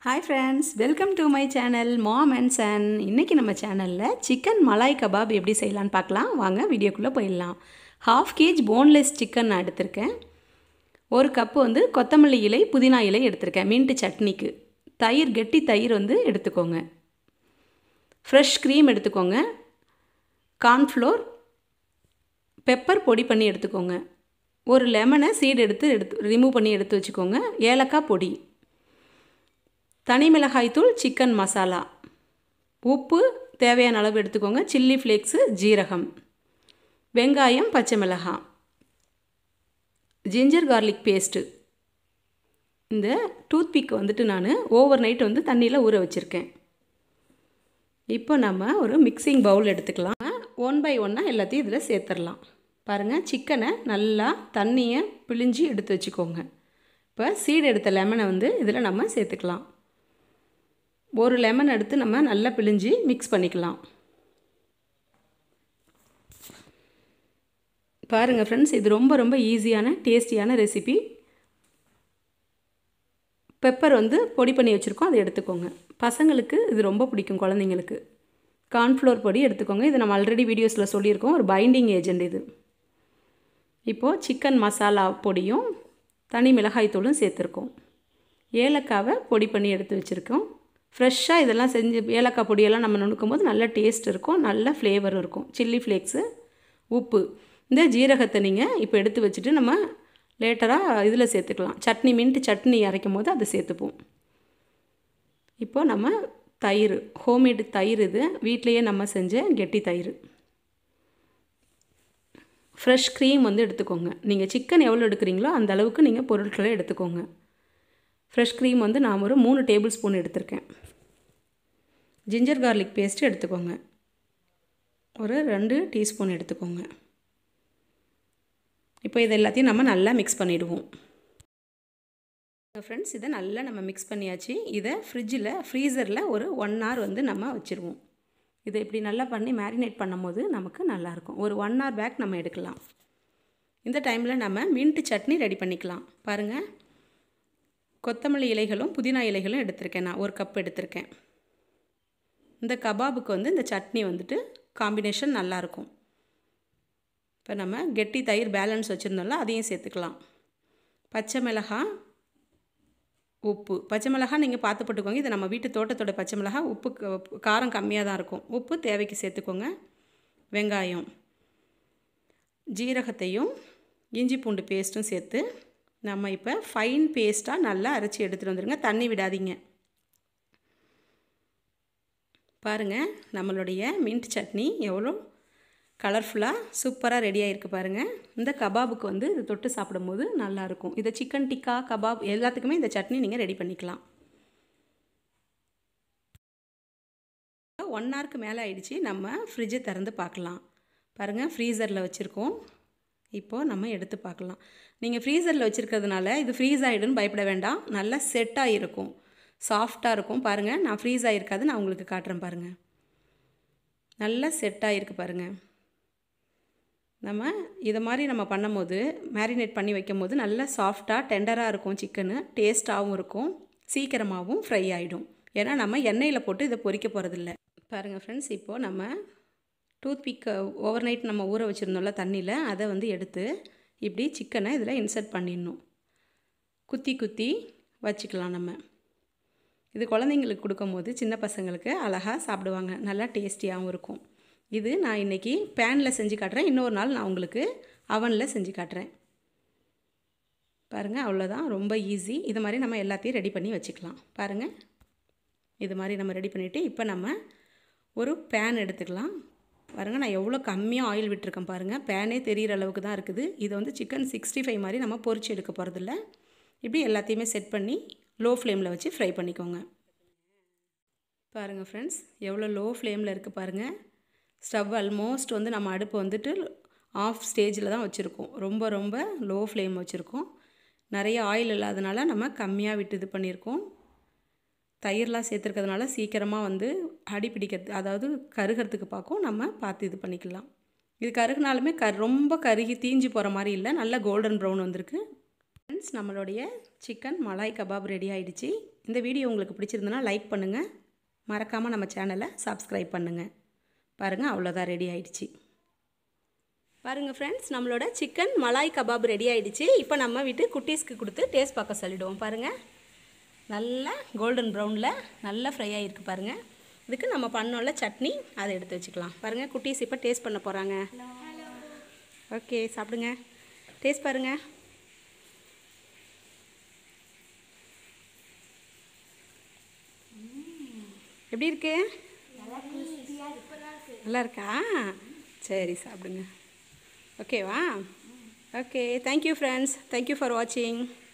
hi friends welcome to my channel mom and son இன்றைக்கி நம்ம சேனலில் சிக்கன் மலாய் கபாப் எப்படி செய்யலான்னு பார்க்கலாம் வாங்க வீடியோக்குள்ளே போயிடலாம் ஹாஃப் கேஜ் போன்லெஸ் சிக்கன் நான் எடுத்திருக்கேன் ஒரு கப்பு வந்து கொத்தமல்லி இலை புதினா இலை எடுத்திருக்கேன் மின்ட்டு சட்னிக்கு தயிர் கெட்டி தயிர் வந்து எடுத்துக்கோங்க ஃப்ரெஷ் க்ரீம் எடுத்துக்கோங்க கார்ன்ஃப்ளோர் பெப்பர் பொடி பண்ணி எடுத்துக்கோங்க ஒரு லெமனை சீடு எடுத்து எடுத்து ரிமூவ் பண்ணி எடுத்து வச்சுக்கோங்க ஏலக்காய் பொடி தனி மிளகாய் தூள் சிக்கன் மசாலா உப்பு தேவையான அளவு எடுத்துக்கோங்க சில்லி ஃப்ளேக்ஸு ஜீரகம் வெங்காயம் பச்சை மிளகாய் ஜிஞ்சர் கார்லிக் பேஸ்ட்டு இந்த டூத்பிக் வந்துட்டு நான் ஓவர் நைட் வந்து தண்ணியில் ஊற வச்சுருக்கேன் இப்போ நம்ம ஒரு மிக்சிங் பவுல் எடுத்துக்கலாம் ஒன் பை ஒன்னாக எல்லாத்தையும் இதில் சேர்த்துடலாம் பாருங்கள் சிக்கனை நல்லா தண்ணியை பிழிஞ்சு எடுத்து வச்சுக்கோங்க இப்போ சீடு எடுத்த லெமனை வந்து இதில் நம்ம சேர்த்துக்கலாம் ஒரு லெமன் எடுத்து நம்ம நல்லா பிழிஞ்சு மிக்ஸ் பண்ணிக்கலாம் பாருங்கள் ஃப்ரெண்ட்ஸ் இது ரொம்ப ரொம்ப ஈஸியான டேஸ்டியான ரெசிபி பெப்பர் வந்து பொடி பண்ணி வச்சுருக்கோம் அதை எடுத்துக்கோங்க பசங்களுக்கு இது ரொம்ப பிடிக்கும் குழந்தைங்களுக்கு கார்ன்ஃப்ளோர் பொடி எடுத்துக்கோங்க இது நம்ம ஆல்ரெடி வீடியோஸில் சொல்லியிருக்கோம் ஒரு பைண்டிங் ஏஜெண்ட் இது இப்போது சிக்கன் மசாலா பொடியும் தனி மிளகாய் தூளும் சேர்த்துருக்கோம் ஏலக்காவை பொடி பண்ணி எடுத்து வச்சுருக்கோம் ஃப்ரெஷ்ஷாக இதெல்லாம் செஞ்சு ஏலக்காய் பொடியெல்லாம் நம்ம நுணுக்கும் போது நல்ல டேஸ்ட் இருக்கும் நல்ல ஃப்ளேவர் இருக்கும் சில்லி ஃப்ளேக்ஸு உப்பு இந்த ஜீரகத்தை நீங்கள் இப்போ எடுத்து வச்சுட்டு நம்ம லேட்டராக இதில் சேர்த்துக்கலாம் சட்னி மின்ட்டு சட்னி அரைக்கும் போது அதை சேர்த்துப்போம் இப்போது நம்ம தயிர் ஹோம்மேடு தயிர் இது வீட்லேயே நம்ம செஞ்ச கெட்டி தயிர் ஃப்ரெஷ் க்ரீம் வந்து எடுத்துக்கோங்க நீங்கள் சிக்கன் எவ்வளோ எடுக்கிறீங்களோ அந்த அளவுக்கு நீங்கள் பொருட்களை எடுத்துக்கோங்க ஃப்ரெஷ் க்ரீம் வந்து நான் ஒரு மூணு டேபிள் ஸ்பூன் எடுத்திருக்கேன் ஜிஞ்சர் கார்லிக் பேஸ்ட்டு எடுத்துக்கோங்க ஒரு ரெண்டு டீஸ்பூன் எடுத்துக்கோங்க இப்போ இது எல்லாத்தையும் நம்ம நல்லா மிக்ஸ் பண்ணிவிடுவோம் ஃப்ரெண்ட்ஸ் இதை நல்லா நம்ம மிக்ஸ் பண்ணியாச்சு இதை ஃப்ரிட்ஜில் ஃப்ரீசரில் ஒரு ஒன் ஹவர் வந்து நம்ம வச்சுருவோம் இதை இப்படி நல்லா பண்ணி மேரினேட் பண்ணும்போது நமக்கு நல்லாயிருக்கும் ஒரு ஒன் ஹவர் பேக் நம்ம எடுக்கலாம் இந்த டைமில் நம்ம மின்ட்டு சட்னி ரெடி பண்ணிக்கலாம் பாருங்கள் கொத்தமல்லி இலைகளும் புதினா இலைகளும் எடுத்திருக்கேன் நான் ஒரு கப் எடுத்திருக்கேன் இந்த கபாபுக்கு வந்து இந்த சட்னி வந்துட்டு காம்பினேஷன் நல்லாயிருக்கும் இப்போ நம்ம கெட்டி தயிர் பேலன்ஸ் வச்சுருந்தோம்ல அதையும் சேர்த்துக்கலாம் பச்சை மிளகாய் உப்பு பச்சை மிளகாய் நீங்கள் பார்த்து போட்டுக்கோங்க இது நம்ம வீட்டு தோட்டத்தோட பச்சை மிளகாய் உப்பு காரம் கம்மியாக தான் இருக்கும் உப்பு தேவைக்கு சேர்த்துக்கோங்க வெங்காயம் ஜீரகத்தையும் இஞ்சி பூண்டு பேஸ்ட்டும் சேர்த்து நம்ம இப்போ ஃபைன் பேஸ்ட்டாக நல்லா அரைச்சி எடுத்துகிட்டு வந்துடுங்க தண்ணி விடாதீங்க பாருங்கள் நம்மளுடைய மின்ட் சட்னி எவ்வளோ கலர்ஃபுல்லாக சூப்பராக ரெடி ஆகிருக்கு பாருங்கள் இந்த கபாபுக்கு வந்து இது தொட்டு சாப்பிடும்போது நல்லாயிருக்கும் இதை சிக்கன் டிக்கா கபாப் எல்லாத்துக்குமே இந்த சட்னி நீங்கள் ரெடி பண்ணிக்கலாம் ஒன் ஹவருக்கு மேலே ஆயிடுச்சு நம்ம ஃப்ரிட்ஜை திறந்து பார்க்கலாம் பாருங்கள் ஃப்ரீசரில் வச்சுருக்கோம் இப்போது நம்ம எடுத்து பார்க்கலாம் நீங்கள் ஃப்ரீசரில் வச்சுருக்கிறதுனால இது ஃப்ரீஸ் ஆகிடுன்னு பயப்பட வேண்டாம் நல்லா செட்டாக இருக்கும் சாஃப்டாக இருக்கும் பாருங்கள் நான் ஃப்ரீஸ் ஆகிருக்காது நான் உங்களுக்கு காட்டுறேன் பாருங்கள் நல்லா செட் ஆகிருக்கு பாருங்கள் நம்ம இதை மாதிரி நம்ம பண்ணும்போது மேரினேட் பண்ணி வைக்கும் போது நல்லா சாஃப்டாக டெண்டராக இருக்கும் சிக்கனு டேஸ்ட்டாகவும் இருக்கும் சீக்கிரமாகவும் ஃப்ரை ஆகிடும் ஏன்னா நம்ம எண்ணெயில் போட்டு இதை பொரிக்க போகிறதில்ல பாருங்கள் ஃப்ரெண்ட்ஸ் இப்போது நம்ம டூத் பிக்கை ஓவர் நைட் நம்ம ஊற வச்சுருந்தோம்ல தண்ணியில் அதை வந்து எடுத்து இப்படி சிக்கனை இதில் இன்சர்ட் பண்ணிடணும் குத்தி குத்தி வச்சுக்கலாம் நம்ம இது குழந்தைங்களுக்கு கொடுக்கும்போது சின்ன பசங்களுக்கு அழகாக சாப்பிடுவாங்க நல்லா டேஸ்டியாகவும் இருக்கும் இது நான் இன்றைக்கி பேனில் செஞ்சு காட்டுறேன் இன்னொரு நாள் நான் உங்களுக்கு அவனில் செஞ்சு காட்டுறேன் பாருங்கள் அவ்வளோதான் ரொம்ப ஈஸி இது மாதிரி நம்ம எல்லாத்தையும் ரெடி பண்ணி வச்சுக்கலாம் பாருங்கள் இது மாதிரி நம்ம ரெடி பண்ணிவிட்டு இப்போ நம்ம ஒரு பேன் எடுத்துக்கலாம் பாருங்கள் நான் எவ்வளோ கம்மியாக ஆயில் விட்டுருக்கேன் பாருங்கள் பேனே தெரிகிற அளவுக்கு தான் இருக்குது இது வந்து சிக்கன் சிக்ஸ்டி ஃபைவ் மாதிரி நம்ம பொரிச்சு எடுக்க போகிறதில்ல இப்படி எல்லாத்தையுமே செட் பண்ணி லோ ஃப்ளேமில் வச்சு ஃப்ரை பண்ணிக்கோங்க பாருங்கள் ஃப்ரெண்ட்ஸ் எவ்வளோ லோ ஃப்ளேமில் இருக்குது பாருங்கள் ஸ்டவ் ஆல்மோஸ்ட் வந்து நம்ம அடுப்பு வந்துட்டு ஆஃப் ஸ்டேஜில் தான் வச்சுருக்கோம் ரொம்ப ரொம்ப லோ ஃப்ளேம் வச்சுருக்கோம் நிறைய ஆயில் இல்லாதனால நம்ம கம்மியாக விட்டு இது பண்ணியிருக்கோம் தயிர்லாம் சேர்த்துருக்கிறதுனால சீக்கிரமாக வந்து அடி பிடிக்கிறது அதாவது கருகிறதுக்கு பார்க்கும் நம்ம பார்த்து இது பண்ணிக்கலாம் இது கருகினாலுமே க ரொம்ப கருகி தீஞ்சு போகிற மாதிரி இல்லை நல்லா கோல்டன் ப்ரௌன் வந்திருக்கு ஃப்ரெண்ட்ஸ் நம்மளுடைய சிக்கன் மலாய் கபாப் ரெடி ஆயிடுச்சு இந்த வீடியோ உங்களுக்கு பிடிச்சிருந்தனா லைக் பண்ணுங்கள் மறக்காமல் நம்ம சேனலை சப்ஸ்கிரைப் பண்ணுங்கள் பாருங்கள் அவ்வளோதான் ரெடி ஆயிடுச்சு பாருங்கள் ஃப்ரெண்ட்ஸ் நம்மளோட சிக்கன் மலாய் கபாப் ரெடி ஆயிடுச்சு இப்போ நம்ம வீட்டு குட்டீஸ்க்கு கொடுத்து டேஸ்ட் பார்க்க சொல்லிடுவோம் பாருங்கள் நல்லா கோல்டன் ப்ரௌனில் நல்லா ஃப்ரை ஆகிருக்கு பாருங்கள் இதுக்கு நம்ம பண்ணோம்ல சட்னி அதை எடுத்து வச்சுக்கலாம் பாருங்கள் குட்டீஸ் இப்போ டேஸ்ட் பண்ண போகிறாங்க ஓகே சாப்பிடுங்க டேஸ்ட் பாருங்கள் எப்படி இருக்கு நல்லா இருக்கா சரி சாப்பிடுங்க ஓகேவா okay thank you friends thank you for வாட்சிங்